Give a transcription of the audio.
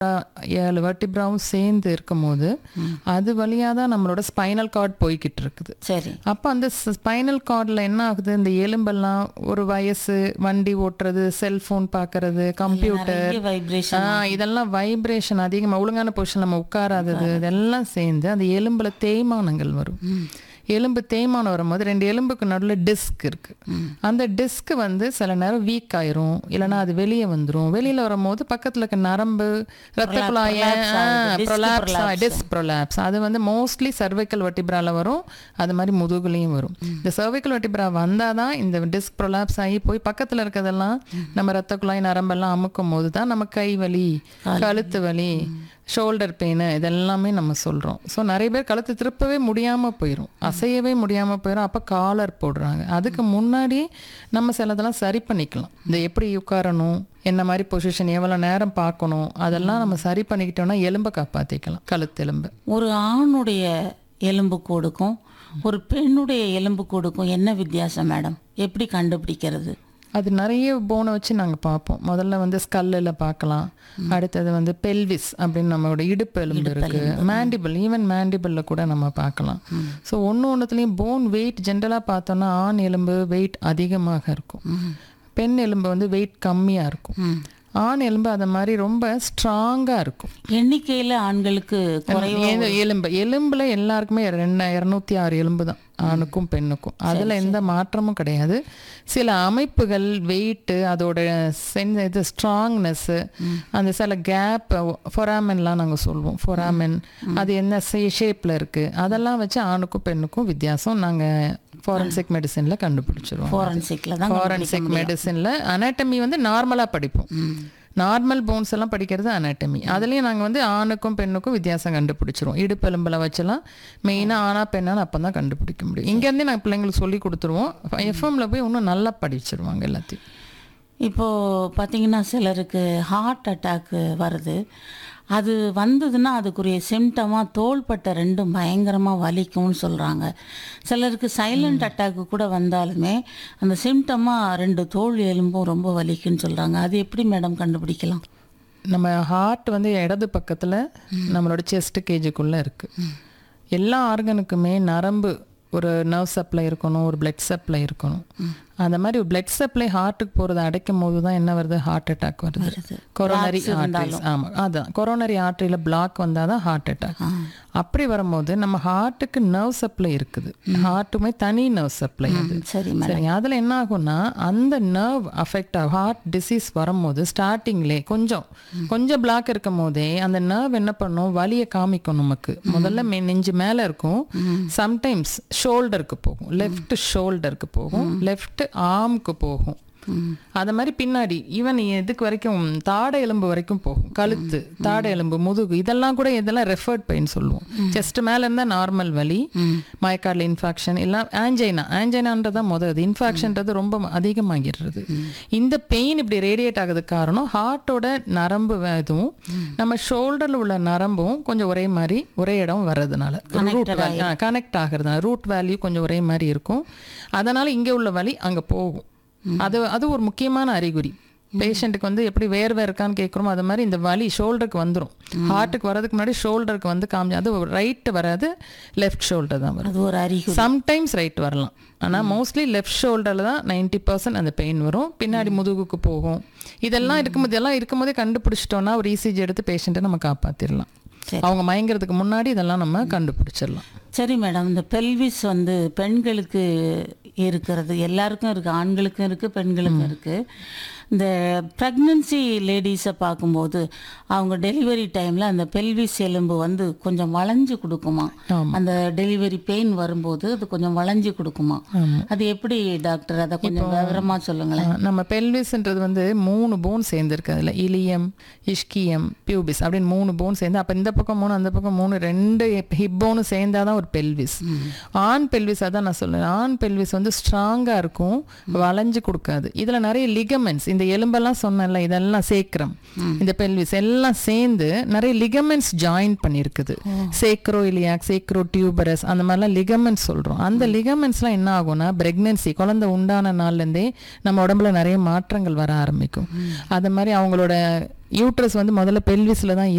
ஏழு வெர்டிப்ராவும் சேர்ந்து இருக்கும்போது அது வழியாக தான் நம்மளோட ஸ்பைனல் கார்டு போய்கிட்டு இருக்குது சரி அப்போ அந்த ஸ்பைனல் கார்டில் என்ன ஆகுது இந்த எலும்பெல்லாம் ஒரு வயசு வண்டி ஓட்டுறது செல்ஃபோன் பார்க்கறது கம்ப்யூட்டர் நிறைய வைப்ரேஷன் ஆ, இதெல்லாம் வைப்ரேஷன் அதிகமாக ஒழுங்கான பொசிஷன் நம்ம உட்காராதது இதெல்லாம் சேர்ந்து அந்த எலும்புல தேய்மானங்கள் வரும் எலும்பு தேய்மானம் வரும்போது ரெண்டு எலும்புக்கு நடுவில் டிஸ்க் இருக்கு அந்த டிஸ்க் வந்து சில நேரம் வீக் ஆயிரும் இல்லைன்னா அது வெளியே வந்துரும் வெளியில வரும்போது பக்கத்துல இருக்க நரம்பு ரத்த குழாய prolapse ஆகுது. Disc prolapse prolapse. Disc prolapse அது வந்து மோஸ்ட்லி சர்வைக்கல் வெட்டிப்ரால வரும் அது மாதிரி முதுகுலையும் வரும் இந்த சர்வைக்கல் வெட்டிப்ரா வந்தால் தான் இந்த டிஸ்க் ப்ரொலாப்ஸ் ஆகி போய் பக்கத்தில் இருக்கிறதெல்லாம் நம்ம ரத்த குழாய் நரம்பெல்லாம் அமுக்கும் போது தான் நம்ம கை வலி கழுத்து வலி ஷோல்டர் பெயின் இதெல்லாமே நம்ம சொல்கிறோம் ஸோ நிறைய பேர் கழுத்து திருப்பவே முடியாமல் போயிடும் அசையவே முடியாமல் போயிடும் அப்போ காலர் போடுறாங்க அதுக்கு முன்னாடி நம்ம சிலதெல்லாம் சரி பண்ணிக்கலாம் இந்த எப்படி உட்காரணும் என்ன மாதிரி பொசிஷன் எவ்வளோ நேரம் பார்க்கணும் அதெல்லாம் நம்ம சரி பண்ணிக்கிட்டோம்னா எலும்பை காப்பாற்றிக்கலாம் கழுத்து எலும்பு ஒரு ஆணுடைய எலும்பு கூடுக்கும் ஒரு பெண்ணுடைய எலும்பு கூடுக்கும் என்ன வித்தியாசம் மேடம் எப்படி கண்டுபிடிக்கிறது அது நிறைய போனை வச்சு நாங்கள் பார்ப்போம் முதல்ல வந்து ஸ்கல்லில் பார்க்கலாம் அடுத்தது வந்து பெல்விஸ் அப்படின்னு நம்மளோட இடுப்பு எலும்பு இருக்கு மேண்டிபிள் ஈவன் மேண்டிபிளில் கூட நம்ம பார்க்கலாம் ஸோ ஒன்று ஒன்றுத்துலேயும் போன் வெயிட் ஜென்ரலாக பார்த்தோன்னா ஆண் எலும்பு வெயிட் அதிகமாக இருக்கும் பெண் எலும்பு வந்து வெயிட் கம்மியாக இருக்கும் ஆண் எலும்பு அந்த மாதிரி ரொம்ப ஸ்ட்ராங்காக இருக்கும் எண்ணிக்கையில ஆண்களுக்கு குறைவா ஏது- எலும்பு எலும்புல எல்லாருக்குமே ரெண்டு இரநூத்தி ஆறு எலும்பு தான் ஆணுக்கும் பெண்ணுக்கும் அதுல எந்த மாற்றமும் கிடையாது சில அமைப்புகள் வெயிட்டு அதோட சென் இது ஸ்ட்ராங்னஸ் அந்த சில கேப் ஃபொராமென்லாம் நாங்க சொல்லுவோம் ஃபொராமென் அது என்ன ஷேப்ல இருக்கு அதெல்லாம் வச்சு ஆணுக்கும் பெண்ணுக்கும் வித்தியாசம் நாங்க ஃபாரன்சிக் மெடிசன்ல கண்டுபிடிச்சிருவோம் ஃபாரன்சிக்ல தான் ஃபாரன்சிக் மெடிசன்ல அனாட்டமி வந்து நார்மலா படிப்போம் நார்மல் போன்ஸ் எல்லாம் படிக்கிறது அனாட்டமி அதுலயும் நாங்க வந்து ஆணுக்கும் பெண்ணுக்கும் வித்தியாசம் கண்டுபிடிச்சிருவோம் இடுப்பெலும்புல வச்செல்லாம் மெயினா ஆனா பெண்ணான்னு அப்போ தான் கண்டுபிடிக்க முடியும் இங்கேருந்தே நாங்கள் பிள்ளைங்களுக்கு சொல்லி கொடுத்துருவோம் எஃப்எம்ல போய் இன்னும் நல்லா படிச்சிருவாங்க எல்லாத்தையும் இப்போ பார்த்தீங்கன்னா சிலருக்கு ஹார்ட் அட்டாக் வருது அது வந்ததுன்னா அதுக்குரிய சிம்டமாக தோள்பட்டை ரெண்டும் பயங்கரமாக வலிக்கும்னு சொல்கிறாங்க சிலருக்கு சைலண்ட் அட்டாக்கு கூட வந்தாலுமே அந்த சிம்டமாக ரெண்டு தோல் எலும்பும் ரொம்ப வலிக்குன்னு சொல்கிறாங்க அது எப்படி மேடம் கண்டுபிடிக்கலாம் நம்ம ஹார்ட் வந்து இடது பக்கத்துல நம்மளோட செஸ்ட் கேஜுக்குள்ள இருக்கு எல்லா ஆர்கனுக்குமே நரம்பு ஒரு நர்வ் சப்ளை இருக்கணும் ஒரு பிளட் சப்ளை இருக்கணும் அந்த மாதிரி ஒரு பிளட் சப்ளை ஹார்ட்டுக்கு போகிறத அடைக்கும் போது தான் என்ன வருது ஹார்ட் அட்டாக் வருது கொரோனரி ஆர்ட்ரிஸ் ஆமாம் அதான் கொரோனரி ஆர்ட்ரியில் பிளாக் வந்தால் தான் ஹார்ட் அட்டாக் அப்படி வரும்போது நம்ம ஹார்ட்டுக்கு நர்வ் சப்ளை இருக்குது ஹார்ட்டுமே தனி நர்வ் சப்ளை அது சரி சரி அதில் என்ன ஆகும்னா அந்த நர்வ் அஃபெக்ட் ஆகும் ஹார்ட் டிசீஸ் வரும்போது ஸ்டார்டிங்லே கொஞ்சம் கொஞ்சம் பிளாக் இருக்கும் போதே அந்த நர்வ் என்ன பண்ணும் வலியை காமிக்கும் நமக்கு முதல்ல மெ- நெஞ்சு மேலே இருக்கும் சம்டைம்ஸ் ஷோல்டருக்கு போகும் லெஃப்ட் ஷோல்டருக்கு போகும் லெஃப்ட் ஆர்முக்கு போகும் அது மாதிரி பின்னாடி ஈவன் எதுக்கு வரைக்கும் தாடை எலும்பு வரைக்கும் போகும் கழுத்து தாடை எலும்பு முதுகு இதெல்லாம் கூட இதெல்லாம் ரெஃபர்ட் பெயின் சொல்லுவோம் செஸ்ட் மேல இருந்தா நார்மல் வலி மயக்காடில் இன்ஃபாக்ஷன் எல்லாம் ஆஞ்சைனா ஆஞ்சைனான்றதான் முதல் அது இன்ஃபாக்ஷன்றது ரொம்ப அதிகமாகிடுறது இந்த பெயின் இப்படி ரேடியேட் ஆகுறதுக்கு காரணம் ஹார்ட்டோட நரம்பு வே- இதுவும் நம்ம ஷோல்டர்ல உள்ள நரம்பும் கொஞ்சம் ஒரே மாதிரி ஒரே இடம் வர்றதுனால ரூட் கனெக்ட் ஆகுறதுனால ரூட் வேல்யூ கொஞ்சம் ஒரே மாதிரி இருக்கும் அதனால இங்க உள்ள வலி அங்க போகும் அது அது ஒரு முக்கியமான அறிகுறி பேஷண்ட்டுக்கு வந்து எப்படி வேர்வை இருக்கான்னு கேட்குறோமோ அது மாதிரி இந்த வலி ஷோல்டருக்கு வந்துடும் ஹார்ட்டுக்கு வரதுக்கு முன்னாடி ஷோல்டருக்கு வந்து காமி அது ரைட் வராது லெஃப்ட் ஷோல்டர் தான் வரும் அது ஒரு அறிகுறி சம்டைம்ஸ் ரைட் வரலாம் ஆனால் மோஸ்ட்லி லெஃப்ட் ஷோல்டரில் தான் நைன்டி பர்சன்ட் அந்த பெயின் வரும் பின்னாடி முதுகுக்கு போகும் இதெல்லாம் இருக்கும்போது இதெல்லாம் இருக்கும்போதே கண்டுபிடிச்சிட்டோம்னா ஒரு இசிஜி எடுத்து பேஷண்ட்டை நம்ம காப்பாற்றிடலாம் சரி. அவங்க மயங்கிறதுக்கு முன்னாடி இதெல்லாம் நம்ம கண்டுபிடிச்சிடலாம் சரி மேடம் இந்த பெல்விஸ் வந்து பெண்களுக்கு இருக்கிறது எல்லாருக்கும் இருக்குது ஆண்களுக்கும் இருக்குது பெண்களுக்கும் இருக்குது இந்த ப்ரெக்னன்சி லேடிஸை பார்க்கும்போது அவங்க டெலிவரி டைமில் அந்த பெல்விஸ் எலும்பு வந்து கொஞ்சம் வளைஞ்சு கொடுக்குமா அந்த டெலிவரி பெயின் வரும்போது அது கொஞ்சம் வளைஞ்சு கொடுக்குமா அது எப்படி டாக்டர் அதை கொஞ்சம் விவரமாக சொல்லுங்களேன் ஆ, நம்ம பெல்விஸ்ன்றது வந்து மூணு போன் சேர்ந்துருக்கு அதில் இலியம் இஷ்கியம் பியூபிஸ் அப்படின்னு மூணு போன் சேர்ந்து அப்போ இந்த பக்கம் மூணு அந்த பக்கம் மூணு ரெண்டு ஹிப் போனும் சேர்ந்தாதான் ஒரு பெல்விஸ் ஆண் பெல்விஸ் அதான் நான் சொல்லுவேன் ஆண் பெல்விஸ் வந்து ஸ்ட்ராங்காக இருக்கும் வளைஞ்சு கொடுக்காது இதில் நிறைய லிகமெண்ட்ஸ் இந்த இந்த எலும்பெல்லாம் சொன்னேன்ல இதெல்லாம் சேக்ரம் இந்த பெல்விஸ் எல்லாம் சேர்ந்து நிறைய லிகமெண்ட்ஸ் ஜாயின் பண்ணியிருக்குது சேக்ரோ இலியாக் சேக்ரோ டியூபரஸ் அந்த மாதிரிலாம் லிகமெண்ட்ஸ் சொல்றோம் அந்த லிகமெண்ட்ஸ்லாம் என்ன ஆகும்னா பிரெக்னன்சி குழந்தை உண்டான நாள்லேருந்தே நம்ம உடம்புல நிறைய மாற்றங்கள் வர ஆரம்பிக்கும் அது மாதிரி அவங்களோட யூட்ரஸ் வந்து முதல்ல பெல்விஸ்ல தான்